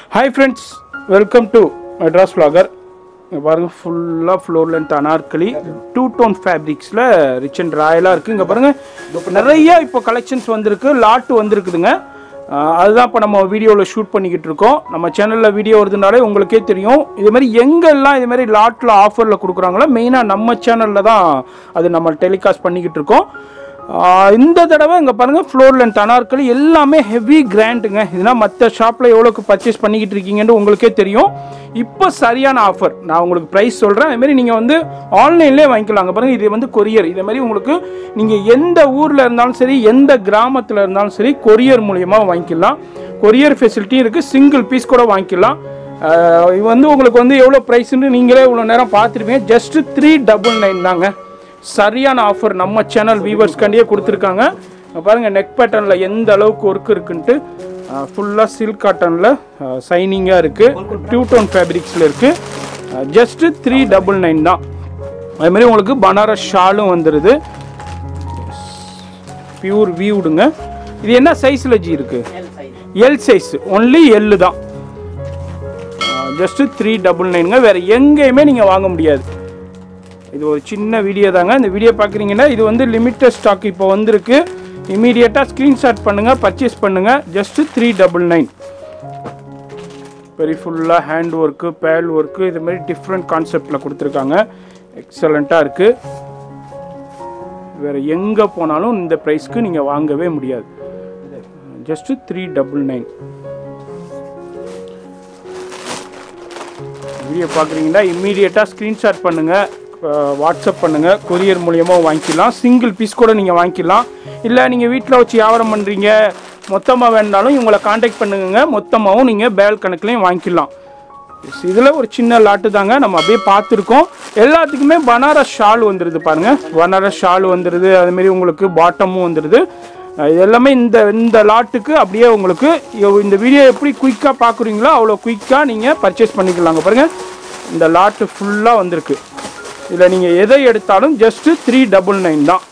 hi friends welcome to Madras vlogger இங்கே பாருங்கள் ஃபுல்லாக floor length anarkali two tone ஃபேப்ரிக்ஸில் ரிச் அண்ட் ராயலாக இருக்குது இங்கே பாருங்கள் நிறைய இப்போ கலெக்ஷன்ஸ் வந்திருக்கு லாட்டு வந்திருக்குதுங்க ஆஹ் அதுதான் இப்போ நம்ம வீடியோவில் ஷூட் பண்ணிக்கிட்டு இருக்கோம் நம்ம சேனலில் வீடியோ வருதுனாலே உங்களுக்கே தெரியும் இது மாதிரி எங்கெல்லாம் இது மாதிரி லாட்டில் ஆஃபரில் கொடுக்குறாங்களோ மெயினாக நம்ம சேனலில் தான் அது நம்ம டெலிகாஸ்ட் பண்ணிக்கிட்டு இருக்கோம் ஆஹ் இந்த தடவை இங்கே பாருங்கள் ஃப்ளோர் லென்த் அனார்கலி எல்லாமே ஹெவி கிராண்டுங்க இதுனா மற்ற ஷாப்பில் எவ்வளோக்கு பர்ச்சேஸ் பண்ணிக்கிட்டு இருக்கீங்கன்னு உங்களுக்கே தெரியும் இப்போ சரியான ஆஃபர் நான் உங்களுக்கு ப்ரைஸ் சொல்கிறேன் அதுமாரி நீங்கள் வந்து ஆன்லைன்லேயே வாங்கிக்கலாங்க பாருங்கள் இது வந்து கொரியர் இதே மாதிரி உங்களுக்கு நீங்கள் எந்த ஊரில் இருந்தாலும் சரி எந்த கிராமத்தில் இருந்தாலும் சரி கொரியர் மூலியமாக வாங்கிக்கலாம் கொரியர் ஃபெசிலிட்டியும் இருக்குது சிங்கிள் பீஸ் கூட வாங்கிக்கலாம் ஆஹ் இது வந்து உங்களுக்கு வந்து எவ்வளோ ப்ரைஸ்ன்னு நீங்களே இவ்வளோ நேரம் பார்த்துருப்பீங்க ஜஸ்ட்டு த்ரீ டபுள் நைன் தாங்க சரியான ஆஃபர் நம்ம சேனல் வியூவர்ஸ்க்காண்டியே கொடுத்துருக்காங்க இங்க பாருங்க நெக் பேட்டர்னில் எந்த அளவுக்கு ஒர்க் இருக்குன்ட்டு ஃபுல்லாக சில்க் காட்டனில் சைனிங்காக இருக்குது டியூ டோன் ஃபேப்ரிக்ஸில் இருக்குது ஜஸ்ட்டு த்ரீ டபுள் நைன் தான் அதுமாரி உங்களுக்கு பனாரஸ் ஷாலும் வந்துடுது பியூர் வியூடுங்க இது என்ன சைஸில் ஜி இருக்குது எல் சைஸ் ஒன்லி எல்லு தான் ஜஸ்ட்டு த்ரீ டபுள் நைனுங்க வேறு எங்கேயுமே நீங்கள் வாங்க முடியாது இது ஒரு சின்ன வீடியோ தாங்க இந்த வீடியோ பார்க்குறீங்கன்னா இது வந்து லிமிட்டட் ஸ்டாக் இப்போ வந்திருக்கு இமீடியட்டாக ஸ்க்ரீன்ஷாட் பண்ணுங்கள் பர்ச்சேஸ் பண்ணுங்கள் just three double nine very ஃபுல்லாக ஹேண்ட் ஒர்க்கு பேல் ஒர்க்கு இது மாதிரி டிஃப்ரெண்ட் கான்செப்டில் கொடுத்துருக்காங்க எக்ஸலண்ட்டாக இருக்குது வேறு எங்கே போனாலும் இந்த ப்ரைஸ்க்கு நீங்கள் வாங்கவே முடியாது just three double nine video பார்க்குறீங்கன்னா இம்மீடியட்டாக ஸ்க்ரீன்ஷாட் பண்ணுங்கள் வாட்ஸ்அப் பண்ணுங்கள் கொரியர் மூலியமாக வாங்கிக்கலாம் சிங்கிள் பீஸ் கூட நீங்கள் வாங்கிக்கலாம் இல்லை நீங்கள் வீட்டில் வச்சு வியாபாரம் பண்ணுறீங்க மொத்தமாக வேணாலும் இவங்களை காண்டாக்ட் பண்ணுங்க மொத்தமாகவும் நீங்கள் பேல் கணக்குலையும் வாங்கிக்கலாம் இதில் ஒரு சின்ன லாட்டு தாங்க நம்ம அப்படியே பார்த்துருக்கோம் எல்லாத்துக்குமே பனாரஸ் ஷால் வந்துடுது பாருங்கள் பனாரஸ் ஷால் வந்துடுது அதுமாரி உங்களுக்கு பாட்டமும் வந்துடுது அஹ் இது எல்லாமே இந்த இந்த லாட்டுக்கு அப்படியே உங்களுக்கு இவ்- இந்த வீடியோ எப்படி குயிக்காக பார்க்குறீங்களோ அவ்வளோ குயிக்காக நீங்கள் பர்ச்சேஸ் பண்ணிக்கலாங்க பாருங்கள் இந்த லாட்டு ஃபுல்லாக வந்திருக்கு இதில் நீங்கள் எதை எடுத்தாலும் ஜஸ்ட்டு த்ரீ டபுள் நைன் தான்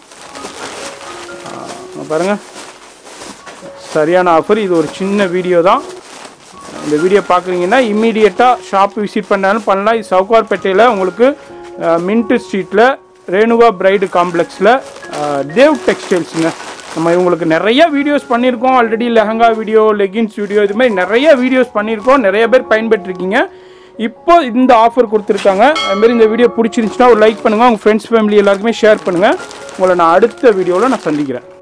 அஹ் பாருங்க சரியான ஆஃபர் இது ஒரு சின்ன வீடியோ தான் இந்த வீடியோ பார்க்குறீங்கன்னா இம்மீடியட்டாக ஷாப் விசிட் பண்ணாலும் பண்ணலாம் இது சவுகார்பேட்டையில் உங்களுக்கு மின்ட் ஸ்ட்ரீட்டில் ரேணுகா பிரைடு காம்ப்ளெக்ஸில் தேவ் டெக்ஸ்டைல்ஸுங்க நம்ம இவங்களுக்கு நிறைய வீடியோஸ் பண்ணியிருக்கோம் already lehenga video leggings video இது மாதிரி நிறைய வீடியோஸ் பண்ணியிருக்கோம் நிறைய பேர் பயன்பெற்றிருக்கீங்க இப்போ இந்த ஆஃபர் கொடுத்துருக்காங்க அதுமாரி இந்த வீடியோ பிடிச்சிருந்துச்சுன்னா ஒரு லைக் பண்ணுங்கள் உங்கள் ஃப்ரெண்ட்ஸ் ஃபேமிலி எல்லாருக்குமே ஷேர் பண்ணுங்கள் உங்களை நான் அடுத்த வீடியோவில் நான் சந்திக்கிறேன்